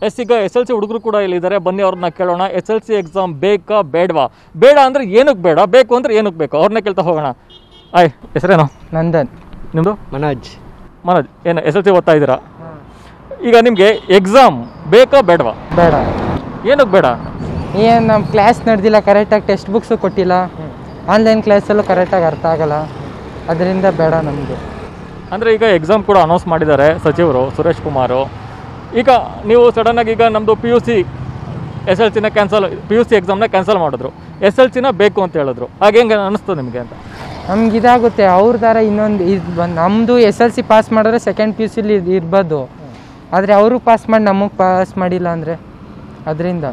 S ಈಗ S L C ಹುಡುಗರು ಕೂಡ ಇಲ್ಲಿದ್ದಾರೆ ಬನ್ನಿ ಅವ್ರನ್ನ ಕೇಳೋಣ ಎಸ್ ಎಲ್ ಸಿ ಎಕ್ಸಾಮ್ ಬೇಕಾ ಬೇಡವಾ ಬೇಡ ಅಂದ್ರೆ ಏನಕ್ಕೆ ಬೇಡ ಬೇಕು ಅಂದ್ರೆ ಏನಕ್ಕೆ ಬೇಕು ಅವ್ರನ್ನ ಕೇಳ್ತಾ ಹೋಗೋಣ ಆಯ್ ಹೆಸರೇನು ನಂದನ್ ನಿಮ್ಮದು ಮನೋಜ್ ಮನೋಜ್ ಏನು ಎಸ್ ಎಲ್ ಸಿ ಓದ್ತಾ ಇದ್ದೀರಾ ಈಗ ನಿಮಗೆ ಎಕ್ಸಾಮ್ ಬೇಕಾ ಬೇಡವಾ ಬೇಡ ಏನಕ್ಕೆ ಬೇಡ ಏನು ನಮ್ಮ ಕ್ಲಾಸ್ ನಡೆದಿಲ್ಲ ಕರೆಕ್ಟಾಗಿ ಟೆಕ್ಸ್ಟ್ ಬುಕ್ಸು ಕೊಟ್ಟಿಲ್ಲ ಆನ್ಲೈನ್ ಕ್ಲಾಸಲ್ಲೂ ಕರೆಕ್ಟಾಗಿ ಅರ್ಥ ಆಗಲ್ಲ ಅದರಿಂದ ಬೇಡ ನಮಗೆ ಅಂದರೆ ಈಗ ಎಕ್ಸಾಮ್ ಕೂಡ ಅನೌನ್ಸ್ ಮಾಡಿದ್ದಾರೆ ಸಚಿವರು ಸುರೇಶ್ ಕುಮಾರು ಈಗ ನೀವು ಸಡನ್ನಾಗಿ ಈಗ ನಮ್ಮದು P U C S L ಸಿನ ಕ್ಯಾನ್ಸಲ್ ಪಿ ಯು ಸಿ ಎಕ್ಸಾಮ್ನ ಕ್ಯಾನ್ಸಲ್ ಮಾಡಿದ್ರು ಎಸ್ ಎಲ್ ಸಿನ ಬೇಕು ಅಂತ ಹೇಳಿದ್ರು ಹಾಗೆ ಹೆಂಗೆ ಅನಿಸ್ತು ನಿಮಗೆ ಅಂತ ನಮ್ಗೆ ಇದಾಗುತ್ತೆ ಅವ್ರ ಥರ ಇನ್ನೊಂದು ಇದು ಬಂದು ನಮ್ಮದು ಎಸ್ ಎಲ್ ಸಿ ಪಾಸ್ ಮಾಡಿದ್ರೆ ಸೆಕೆಂಡ್ ಪಿ ಯು ಸಿಲಿ ಇರ್ಬೋದು ಆದರೆ ಅವರು ಪಾಸ್ ಮಾಡಿ ನಮಗೆ ಪಾಸ್ ಮಾಡಿಲ್ಲ ಅಂದರೆ ಅದರಿಂದ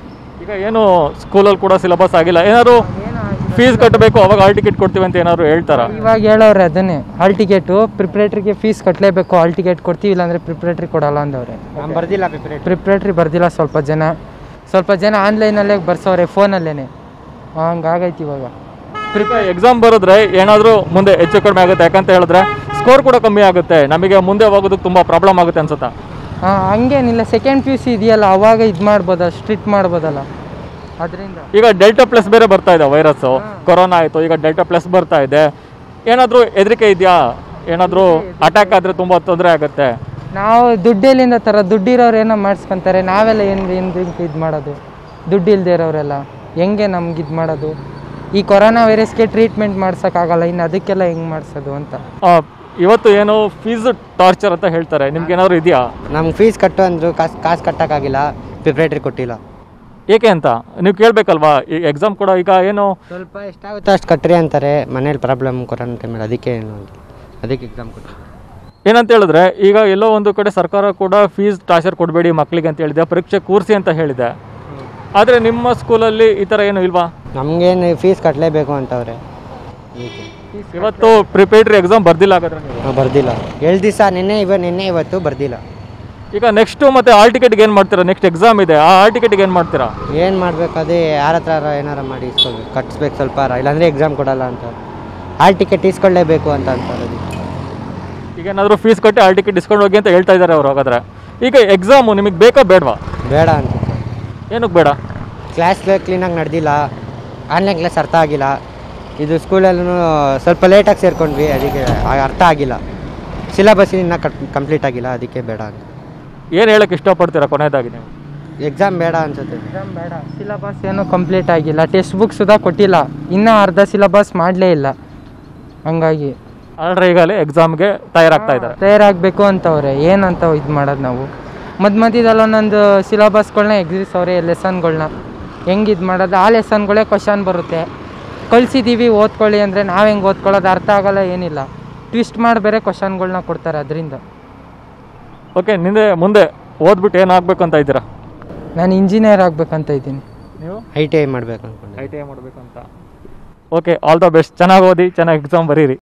ಈಗ ಏನು ಸ್ಕೂಲಲ್ಲಿ ಕೂಡ ಸಿಲೆಬಸ್ ಆಗಿಲ್ಲ ಏನಾದ್ರು ಫೀಸ್ ಕಟ್ಟಬೇಕು ಅವಾಗ ಹಾಲ್ ಟಿಕೆಟ್ ಕೊಡ್ತೀವಿ ಅಂತ ಏನಾದ್ರು ಹೇಳ್ತಾರಾ ಇವಾಗ ಹೇಳೋರೆ ಅದನ್ನೇ ಹಾಲ್ ಟಿಕೆಟು ಪ್ರಿಪ್ರೇಟ್ರಿಗೆ ಫೀಸ್ ಕಟ್ಟಲೇಬೇಕು ಹಾಲ್ ಟಿಕೆಟ್ ಕೊಡ್ತೀವಿ ಇಲ್ಲಾಂದರೆ ಪ್ರಿಪ್ರೇಟ್ರಿ ಕೊಡಲ್ಲ ಅಂದವ್ರೆ ನಾನು ಬರ್ದಿಲ್ಲ ಪ್ರಿಪರೇಟ್ ಪ್ರಿಪ್ರೇಟ್ರಿ ಬರ್ದಿಲ್ಲ ಸ್ವಲ್ಪ ಜನ ಸ್ವಲ್ಪ ಜನ ಆನ್ಲೈನಲ್ಲೇ ಬರ್ಸವ್ರೆ ಫೋನಲ್ಲೇ ಹಂಗಾಗೈತಿ ಇವಾಗ ಈಗ ಎಕ್ಸಾಮ್ ಬರೆದ್ರೆ ಏನಾದರೂ ಮುಂದೆ ಹೆಚ್ಚು ಕಡಿಮೆ ಆಗುತ್ತೆ ಯಾಕಂತ ಹೇಳಿದ್ರೆ ಸ್ಕೋರ್ ಕೂಡ ಕಮ್ಮಿ ಆಗುತ್ತೆ ನಮಗೆ ಮುಂದೆ ಹೋಗೋದಕ್ಕೆ ತುಂಬ ಪ್ರಾಬ್ಲಮ್ ಆಗುತ್ತೆ ಅನ್ಸುತ್ತಾ ಹಾಂ ಹಂಗೇನಿಲ್ಲ ಸೆಕೆಂಡ್ ಪಿ ಯು ಸಿ ಇದೆಯಲ್ಲ ಅವಾಗ ಇದು ಮಾಡ್ಬೋದಲ್ಲ ಸ್ಟ್ರಿಕ್ಟ್ ಮಾಡ್ಬೋದಲ್ಲ ಅದರಿಂದ ಈಗ ಡೆಲ್ಟಾ ಪ್ಲಸ್ ಬೇರೆ ಬರ್ತಾ ಇದೆ ವೈರಸ್ಸು ಕೊರೋನಾ ಆಯಿತು ಈಗ ಡೆಲ್ಟಾ ಪ್ಲಸ್ ಬರ್ತಾ ಇದೆ ಏನಾದರೂ ಹೆದರಿಕೆ ಇದೆಯಾ ಏನಾದರೂ ಅಟ್ಯಾಕ್ ಆದರೆ ತುಂಬ ತೊಂದರೆ ಆಗುತ್ತೆ ನಾವು ದುಡ್ಡೆಲ್ಲಿಂದ ಥರ ದುಡ್ಡಿರೋರು ಏನೋ ಮಾಡಿಸ್ಕೊಂತಾರೆ ನಾವೆಲ್ಲ ಏನು ಏನು ಇದು ಮಾಡೋದು ದುಡ್ಡು ಇಲ್ಲದೆ ಇರೋರೆಲ್ಲ ಹೆಂಗೆ ನಮ್ಗೆ ಇದು ಮಾಡೋದು ಈ ಕೊರೋನಾ ವೈರಸ್ಗೆ ಟ್ರೀಟ್ಮೆಂಟ್ ಮಾಡ್ಸೋಕ್ಕಾಗಲ್ಲ ಇನ್ನು ಅದಕ್ಕೆಲ್ಲ ಹೆಂಗೆ ಮಾಡಿಸೋದು ಅಂತ ಆ, ಇವತ್ತು ಏನು ಫೀಸ್ ಟಾರ್ಚರ್ ಅಂತ ಹೇಳ್ತಾರೆ ನಿಮ್ಗೆ ಏನಾದ್ರು ಇದೆಯಾ ನಮ್ಗೆ ಫೀಸ್ ಕಟ್ಟು ಅಂದರು ಕಾಸು ಕಾಸು ಕಟ್ಟೋಕ್ಕಾಗಿಲ್ಲ ಪ್ರಿಪ್ರೇಟ್ರಿ ಕೊಟ್ಟಿಲ್ಲ ಏಕೆ ಅಂತ ನೀವು ಕೇಳಬೇಕಲ್ವಾ ಈ ಎಕ್ಸಾಮ್ ಕೂಡ ಈಗ ಏನು ಸ್ವಲ್ಪ ಎಷ್ಟಾಗುತ್ತೋ ಅಷ್ಟು ಕಟ್ರಿ ಅಂತಾರೆ ಮನೇಲಿ ಪ್ರಾಬ್ಲಮ್ ಕೊರೋನಾ ಟೈಮಲ್ಲಿ ಅದಕ್ಕೆ ಏನು ಅದಕ್ಕೆ ಎಕ್ಸಾಮ್ ಕೊಟ್ಟು ಏನಂತ ಹೇಳಿದ್ರೆ ಈಗ ಎಲ್ಲೋ ಒಂದು ಕಡೆ ಸರ್ಕಾರ ಕೂಡ ಫೀಸ್ ಟಾರ್ಚರ್ ಕೊಡಬೇಡಿ ಮಕ್ಕಳಿಗೆ ಅಂತ ಹೇಳಿದೆ ಪರೀಕ್ಷೆ ಕೂರಿಸಿ ಅಂತ ಹೇಳಿದೆ ಆದರೆ ನಿಮ್ಮ ಸ್ಕೂಲಲ್ಲಿ ಈ ಥರ ಏನು ಇಲ್ವಾ ನಮಗೇನು ಫೀಸ್ ಕಟ್ಟಲೇಬೇಕು ಅಂತವ್ರೆ ಅದಕ್ಕೆ ಇವತ್ತು ಪ್ರಿಪೇರ್ಡ್ರಿ ಎಕ್ಸಾಮ್ ಬರ್ದಿಲ್ಲ ಹಾಗಾದ್ರೆ ನೀವು ನಾವು ಬರ್ದಿಲ್ಲ ಏಳು ದಿವಸ ನಿನ್ನೆ ಇವ ನಿನ್ನೆ ಇವತ್ತು ಬರ್ದಿಲ್ಲ ಈಗ ನೆಕ್ಸ್ಟ್ ಮತ್ತೆ ಆಲ್ ಟಿಕೆಟ್ಗೆ ಏನು ಮಾಡ್ತೀರಾ ನೆಕ್ಸ್ಟ್ ಎಕ್ಸಾಮ್ ಇದೆ ಆ ಆಲ್ ಟಿಕೆಟ್ಗೆ ಏನು ಮಾಡ್ತೀರಾ ಏನು ಮಾಡಬೇಕು ಅದೇ ಯಾರ ಹತ್ರ ಏನಾರ ಮಾಡಿ ಇಸ್ಕೊಬೇಕು ಕಟ್ಸ್ಬೇಕು ಸ್ವಲ್ಪ ಇಲ್ಲಾಂದರೆ ಎಕ್ಸಾಮ್ ಕೊಡಲ್ಲ ಅಂತ ಹಾಲ್ ಟಿಕೆಟ್ ಇಸ್ಕೊಳ್ಳೇಬೇಕು ಅಂತ ಅಂತಾರೆ ಅದಕ್ಕೆ ಈಗ ಏನಾದರೂ ಫೀಸ್ ಕಟ್ಟಿ ಆಲ್ ಟಿಕೆಟ್ ಇಸ್ಕೊಂಡು ಹೋಗಿ ಅಂತ ಹೇಳ್ತಾ ಇದ್ದಾರೆ ಅವರು ಹಾಗಾದ್ರೆ ಈಗ ಎಕ್ಸಾಮು ನಿಮಗೆ ಬೇಕಾ ಬೇಡವಾ ಬೇಡ ಅಂತ ಏನಕ್ಕೆ ಬೇಡ ಕ್ಲಾಸ್ ಕ್ಲೀನಾಗಿ ನಡೆದಿಲ್ಲ ಆನ್ಲೈನ್ ಕ್ಲಾಸ್ ಅರ್ಥ ಆಗಿಲ್ಲ ಇದು ಸ್ಕೂಲಲ್ಲೂ ಸ್ವಲ್ಪ ಲೇಟಾಗಿ ಸೇರ್ಕೊಂಡ್ವಿ ಅದಕ್ಕೆ ಆ- ಅರ್ಥ ಆಗಿಲ್ಲ ಸಿಲೆಬಸ್ ಇನ್ನೂ ಕಟ್ ಕಂಪ್ಲೀಟ್ ಆಗಿಲ್ಲ ಅದಕ್ಕೆ ಬೇಡ ಅಂತ ಏನು ಹೇಳಕ್ಕೆ ಇಷ್ಟಪಡ್ತೀರಾ ಕೊನೆಯದಾಗಿ ನೀವು ಎಕ್ಸಾಮ್ ಬೇಡ ಅನ್ಸುತ್ತೆ ಎಕ್ಸಾಮ್ ಬೇಡ ಸಿಲಬಸ್ ಏನೂ ಕಂಪ್ಲೀಟ್ ಆಗಿಲ್ಲ ಟೆಕ್ಸ್ಟ್ ಬುಕ್ ಸುಧಾ ಕೊಟ್ಟಿಲ್ಲ ಇನ್ನೂ ಅರ್ಧ ಸಿಲಬಸ್ ಮಾಡಲೇ ಇಲ್ಲ ಹಂಗಾಗಿ ಆಲ್ರೆಡಿ ಈಗಲೇ ಎಕ್ಸಾಮ್ಗೆ ತಯಾರಾಗ್ತಾ ಇದ್ದಾರೆ ತಯಾರಾಗಬೇಕು ಅಂತವ್ರೆ ಏನಂತ ಇದು ಮಾಡೋದು ನಾವು ಮಧ್ಯ ಮಧ್ಯದಲ್ಲಿ ಒಂದೊಂದು ಸಿಲಬಸ್ಗಳನ್ನ ಎಗ್ಸಿಸವ್ರೆ ಲೆಸನ್ಗಳನ್ನ ಹೆಂಗೆ ಇದು ಮಾಡೋದು ಆ ಲೆಸನ್ಗಳೇ ಕ್ವಶನ್ ಬರುತ್ತೆ ಕಳಿಸಿದ್ದೀವಿ ಓದ್ಕೊಳ್ಳಿ ಅಂದರೆ ನಾವು ಹೆಂಗೆ ಓದ್ಕೊಳ್ಳೋದು ಅರ್ಥ ಆಗಲ್ಲ ಏನಿಲ್ಲ ಟ್ವಿಸ್ಟ್ ಮಾಡಿ ಬೇರೆ ಕ್ವಶನ್ಗಳನ್ನ ಕೊಡ್ತಾರೆ ಅದರಿಂದ ಓಕೆ ನಿಂದೆ ಮುಂದೆ ಓದ್ಬಿಟ್ಟು ಏನಾಗಬೇಕು ಅಂತ ಇದ್ದೀರಾ ನಾನು ಇಂಜಿನಿಯರ್ ಆಗಬೇಕಂತ ಇದ್ದೀನಿ ನೀವು ಐ ಟಿ ಐ ಮಾಡಬೇಕು ಅಂದ್ಕೊಂಡೆ ಐ ಟಿ ಐ ಮಾಡಬೇಕಂತ ಓಕೆ ಆಲ್ ದ ಬೆಸ್ಟ್ ಚೆನ್ನಾಗಿ ಓದಿ ಚೆನ್ನಾಗಿ ಎಕ್ಸಾಮ್ ಬರೀರಿ